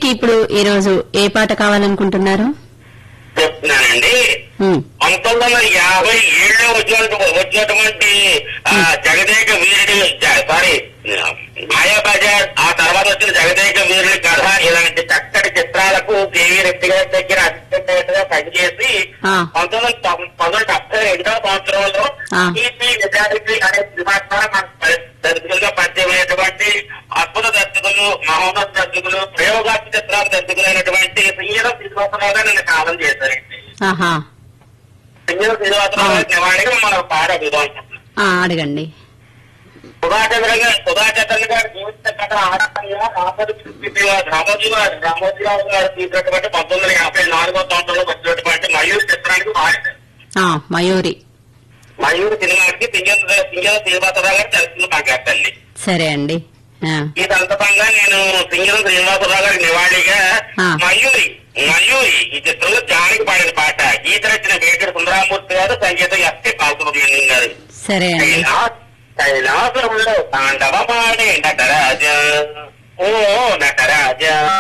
మీకు ఇప్పుడు ఈ రోజు ఏ పాట కావాలనుకుంటున్నారు చెప్తున్నానండి ఉమ్, పంతొమ్మిది వందల యాభై ఏడులో వచ్చినటువంటి వచ్చినటువంటి ఆ, జగదేక వీరుడి జ- సారీ మాయాబజార్ ఆ తర్వాత వచ్చిన జగదేక వీరుడి కథ ఇలాంటి చక్కటి చిత్రాలకు కేవీ రెడ్డి గారి దగ్గర అసిస్టెంట్ గా పనిచేసి ఆ. పంతొమ్మిది వందల తొం- పంతొమ్మిది వందల డెబ్బై రెండవ సంవత్సరంలో ఆ. టీపీ నిజానికి అనే సినిమా ద్వారా మనకు పరి- దర్శకులుగా పరిచయమైనటువంటి అద్భుత దర్శకులు మహమ్మద్ దర్శకులు ప్రయోగాత్మక చిత్రాలు దర్శకులైనటువంటి సింగీర శ్రీనివాసరావు గారు నన్ను కాలం చేశారండి ఆహా సింగీర శ్రీనివాసరావు గారి నివాళిగా మనం పాట విధానం ఆ, అడగండి సుధాచంద్ర గారు సుధాచంద్ర గారి జీవిత కథ ఆధారంగా రామోజీ రామోజీ గారు రామోజీరావు గారు తీసినటువంటి పంతొమ్మిది వందల యాభై నాలుగో సంవత్సరంలో వచ్చినటువంటి మయూర్ చిత్రానికి వాడారు ఆ, మయూరి మయూర్ సినిమాకి సింగీర సింగీర శ్రీనివాసరావు గారు తెలుసుకుని మాట్లాడతాండి సరే అండి ఆ, ఈ సందర్భంగా నేను సింగీర శ్రీనివాసరావు గారి నివాళిగా ఆ. మయూరి మయూరి ఈ చిత్రంలో జానికి పాడిన పాట గీత రచన వేకటి సుందరామూర్తి గారు సంగీతం ఎస్కే బాలసుబ్రహ్మణ్యం గారు సరే అండి కైలాస- కైలాసంలో తాండవమాడే నటరాజ ఓ నటరాజ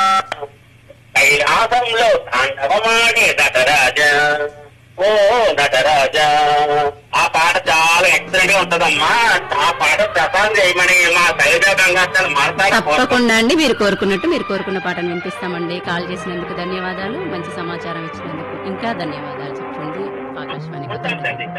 కైలాసంలో తాండవమాడే నటరాజ ఓ నటరాజ ఆ పాట చాలా ఎక్సలెంట్ గా ఉంటదమ్మా ఆ పాట ప్రసాద్ చేయమని మా శైలజా గంగాధర్ మాట్లాడుకో తప్పకుండా అండి మీరు కోరుకున్నట్టు మీరు కోరుకున్న పాటను వినిపిస్తామండి కాల్ చేసినందుకు ధన్యవాదాలు మంచి సమాచారం ఇచ్చినందుకు ఇంకా ధన్యవాదాలు చెప్పండి ఆకాశవాణి కొత్త